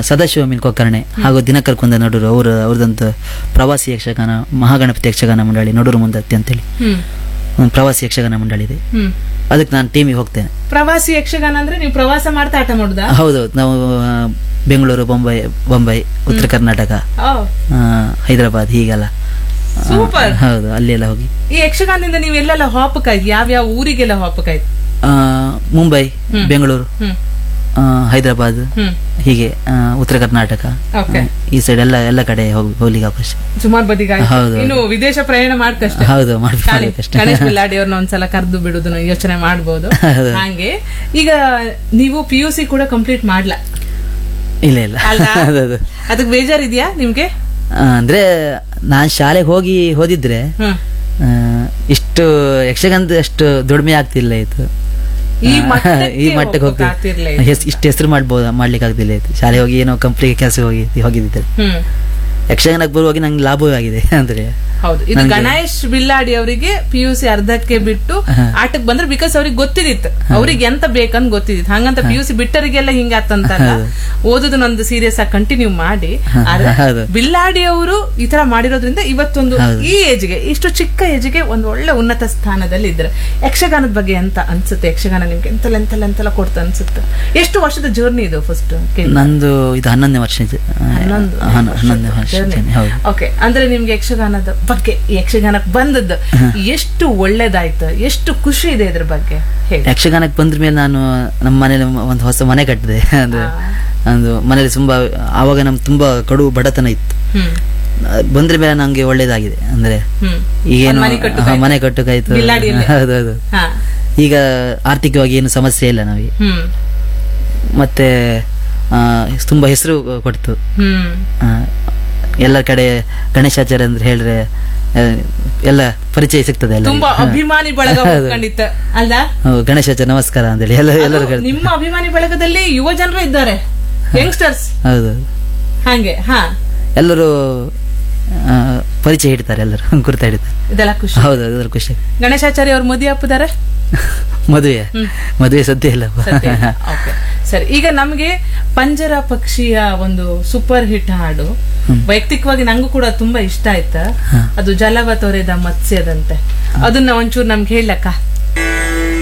ಸದಾಶಿವ ಮೀನ್ ಕೊಕ್ಕರ್ಣೆ ಹಾಗೂ ದಿನಕರ್ ಕುಂದ ನಡೂರು ಅವರು ಅವ್ರದಂತ ಪ್ರವಾಸಿ ಯಕ್ಷಗಾನ ಮಹಾಗಣಪತಿ ಯಕ್ಷಗಾನ ಮಂಡಳಿ ನಡೂರು ಮುಂದತ್ತಿ ಅಂತೇಳಿ ಹ್ಮ್ ಒಂದು ಪ್ರವಾಸಿ ಯಕ್ಷಗಾನ ಮಂಡಳಿ ಇದೆ ಹ್ಮ್ ಅದಕ್ಕೆ ನಾನು ಟೀಮಿಗೆ ಹೋಗ್ತೇನೆ ಪ್ರವಾಸಿ ಯಕ್ಷಗಾನ ಅಂದ್ರೆ ನೀವು ಪ್ರವಾಸ ಮಾಡ್ತಾ ಆಟ ಮಾಡುದಾ ಹೌದು ನಾವು ಆ, ಬೆಂಗಳೂರು ಬೊಂಬೈ ಬೊಂಬೈ ಉತ್ತರ ಕರ್ನಾಟಕ ಓ, ಆ, ಹೈದರಾಬಾದ್ ಹೀಗೆಲ್ಲ ಆ, ಸೂಪರ್. ಹೌದು ಅಲ್ಲೆಲ್ಲ ಹೋಗಿ ಈ ಯಕ್ಷಗಾನದಿಂದ ನೀವು ಎಲ್ಲೆಲ್ಲ ಹಾಪಕ್ಕಾಯ್ತು ಯಾವ ಯಾವ ಊರಿಗೆಲ್ಲ ಹಾಪಕ್ಕಾಯ್ತು ಆ, ಮುಂಬೈ ಬೆಂಗಳೂರು ಹ್ಮ್ ಆ, ಹೈದರಾಬಾದ್ ಹ್ಮ್ ಹೀಗೆ ಆ, ಉತ್ತರ ಕರ್ನಾಟಕ ಓಕೆ ಈ ಸೈಡ್ ಎಲ್ಲ ಎಲ್ಲ ಕಡೆ ಹೋಗಿ ಹೋಗ್ಲಿಕ್ಕೆ ಅವಕಾಶ ಸುಮಾರು ಬದಿಗಾಯ್ತು ಹೌದು. ಇನ್ನು ವಿದೇಶ ಪ್ರಯಾಣ ಮಾಡ್ಕಷ್ಟ ಹೌದು ಮಾಡ್ಬೇಕಷ್ಟೇ ಗಣೇಶ್ ಬಿಲ್ಲಾಡಿ ಅವ್ರನ್ನ ಒಂದ್ಸಲ ಕರೆದು ಬಿಡುದನ್ನ ಯೋಚನೆ ಮಾಡಬಹುದು ಹೌದು. ಹಾಗೆ ಈಗ ನೀವು ಪಿ ಯು ಸಿ ಕೂಡ ಕಂಪ್ಲೀಟ್ ಮಾಡ್ಲಾ ಇಲ್ಲ ಇಲ್ಲ ಅಲ್ವಾ? ಹೌದು ಅದಕ್ಕೆ ಬೇಜಾರಿದ್ಯಾ ನಿಮ್ಗೆ ಆ, ಅಂದ್ರೆ ನಾನ್ ಶಾಲೆಗೆ ಹೋಗಿ ಓದಿದ್ರೆ ಹ್ಮ್ ಆ, ಇಷ್ಟು ಯಕ್ಷಗಾನದ ಅಷ್ಟು ದುಡಿಮೆ ಆಗ್ತಿಲ್ಲ ಇತ್ತು ಈ ಆ, ಮಟ್ಟಕ್ಕೆ ಈ ಮಟ್ಟಕ್ಕೆ ಹೋಗ್ತಿ ಹೋಗ್ಬೇಕಾಗ್ತಿರ್ಲೇ ಹೆಸ್- ಇಷ್ಟು ಹೆಸರು ಮಾಡ್ಬೋದು ಮಾಡ್ಲಿಕ್ಕೆ ಆಗ್ತಿಲ್ಲ ಇತ್ತು ಶಾಲೆ ಹೋಗಿ ಏನೋ ಕಂಪ್ನಿಗೆ ಕೆಲಸ ಹೋಗಿ ಹೋಗಿದ್ದೆ ಹ್ಮ್ ಯಕ್ಷಗಾನಕ್ಕೆ ಬರುವಾಗ ನಂಗೆ ಲಾಭವೇ ಆಗಿದೆ ಅಂದ್ರೆ ಹೌದು ಇದು ನನ್ಗೆ- ಗಣೇಶ್ ಬಿಲ್ಲಾಡಿ ಅವರಿಗೆ ಪಿ ಯು ಸಿ ಅರ್ಧಕ್ಕೆ ಬಿಟ್ಟು ಹಾ. ಆಟಕ್ಕೆ ಬಂದ್ರೆ ಬಿಕಾಸ್ ಅವ್ರಿಗೆ ಗೊತ್ತಿದಿತ್ತು ಅವ್ರಿಗೆ ಎಂತ ಬೇಕಂತ ಗೊತ್ತಿದಿತ್ತು ಹಂಗಂತ ಪಿ ಯು ಸಿ ಬಿಟ್ಟರಿಗೆಲ್ಲ ಹಿಂಗಾತಂತಲ್ಲ ಹೌದು. ಓದೋದನ್ನೊಂದು ಸೀರಿಯಸ್ ಆಗಿ ಕಂಟಿನ್ಯೂ ಮಾಡಿ ಹಾ, ಆದ್ರೆ ಹೌದು. ಬಿಲ್ಲಾಡಿ ಅವರು ಈ ತರ ಮಾಡಿರೋದ್ರಿಂದ ಇವತ್ತೊಂದು ಹೌದು. ಈ ಏಜ್ಗೆ ಇಷ್ಟು ಚಿಕ್ಕ ಏಜ್ಗೆ ಒಂದು ಒಳ್ಳೆ ಉನ್ನತ ಸ್ಥಾನದಲ್ಲಿ ಇದ್ರೆ ಯಕ್ಷಗಾನದ ಬಗ್ಗೆ ಎಂತ ಅನ್ಸುತ್ತೆ ಯಕ್ಷಗಾನ ನಿಮ್ಗೆ ಎಂತೆಲ್ಲ ಎಂತೆಲ್ಲ ಎಂತೆಲ್ಲ ಕೊಡ್ತಾ ಅನ್ಸುತ್ತೆ ಎಷ್ಟು ವರ್ಷದ ಜರ್ನಿ ಇದು ಫಸ್ಟ್ ನಂದು ಇದು ಹನ್ನೊಂದನೇ ವರ್ಷ ಇದೆ. ಆ, ಹನ್ನೊಂದು ಹನ್ನ- ಹನ್ನೊಂದನೇ ವರ್ಷ journey. journey, ಹೌದು ಓಕೆ ಅಂದ್ರೆ ನಿಮ್ಗೆ ಯಕ್ಷಗಾನದ ಬಗ್ಗೆ ಈ ಯಕ್ಷಗಾನಕ್ಕೆ ಬಂದದ್ದು ಎಷ್ಟು ಒಳ್ಳೇದಾಯ್ತು ಎಷ್ಟು ಖುಷಿ ಇದೆ ಇದ್ರ ಬಗ್ಗೆ ಹೇಳಿ ಯಕ್ಷಗಾನಕ್ಕೆ ಬಂದ್ರ ಮೇಲೆ ನಾನು ನಮ್ಮ ಮನೇಲಿ ಒಂದು ಹೊಸ ಮನೆ ಕಟ್ಟಿದೆ ಅಂದ್ರೆ ಒಂದು ಮನೇಲಿ ತುಂಬಾ ಆವಾಗ ನಮ್ ತುಂಬಾ ಕಡು ಬಡತನ ಇತ್ತು ಹ್ಮ್ ಆ, ಬಂದ್ರ ಮೇಲೆ ನಂಗೆ ಒಳ್ಳೇದಾಗಿದೆ ಅಂದ್ರೆ ಹ್ಮ್ ಈಗೇನು ಒಂದ್ ಮನೆ ಕಟ್ಟುಕಾಯ್ತು. ಹಾ, ಮನೆ ಕಟ್ಟುಕಾಯ್ತು ಬಿಲ್ಲಾಡಿಯಲ್ಲಿ. ಹೌದೌದು ಹಾ ಈಗ ಆರ್ಥಿಕವಾಗಿ ಏನು ಸಮಸ್ಯೆ ಇಲ್ಲ ನಮಗೆ ಹ್ಮ್ ಮತ್ತೆ ಆ, ತುಂಬಾ ಹೆಸರು ಕೊಡ್ತು ಹ್ಮ್ ಆ, ಎಲ್ಲ ಕಡೆ ಗಣೇಶಾಚಾರ್ಯ ಅಂದ್ರೆ ಹೇಳ್ರೆ ಆ, ಎಲ್ಲ ಪರಿಚಯ ಸಿಗ್ತದೆ ಎಲ್ಲ ತುಂಬಾ ಅಭಿಮಾನಿ ಬಳಗ ಕಂಡಿತ್ತ ಅಲ್ಲ ಹೌದು, ಗಣೇಶಾಚಾರ್ಯ ನಮಸ್ಕಾರ ಅಂತೇಳಿ ಎಲ್ಲ ಎಲ್ಲರೂ ಅದು ಕರೀತಾರೆ. ನಿಮ್ಮ ಅಭಿಮಾನಿ ಬಳಗದಲ್ಲಿ ಯುವ ಜನರು ಇದ್ದಾರೆ ಯಂಗ್ಸ್ಟರ್ಸ್ ಹೌದು ಹಾಗೆ ಹಾ ಎಲ್ಲರೂ ಆ, ಪರಿಚಯ ಹಿಡಿತಾರೆ ಎಲ್ಲರೂ ಗುರ್ತ ಹಿಡಿತಾರೆ ಇದೆಲ್ಲ ಖುಷಿ ಹೌದು ಅದರ ಖುಷಿ ಗಣೇಶಾಚಾರ್ಯ ಅವ್ರ ಮದುವೆ ಅಪ್ಪದಾರೆ ಮದುವೆ ಮದುವೆ ಸದ್ಯ ಇಲ್ಲ ಸತ್ಯ ಓಕೆ ಸರಿ ಈಗ ನಮ್ಗೆ ಪಂಜರ ಪಕ್ಷಿಯ ಒಂದು ಸೂಪರ್ ಹಿಟ್ ಹಾಡು ವೈಯಕ್ತಿಕವಾಗಿ ನಂಗೂ ಕೂಡ ತುಂಬಾ ಇಷ್ಟ ಆಯ್ತಾ ಅದು ಜಲವ ತೊರೆದ ಮತ್ಸ್ಯದಂತೆ ಅದನ್ನ ಒಂಚೂರು ನಮ್ಗೆ ಹೇಳಕ್ಕ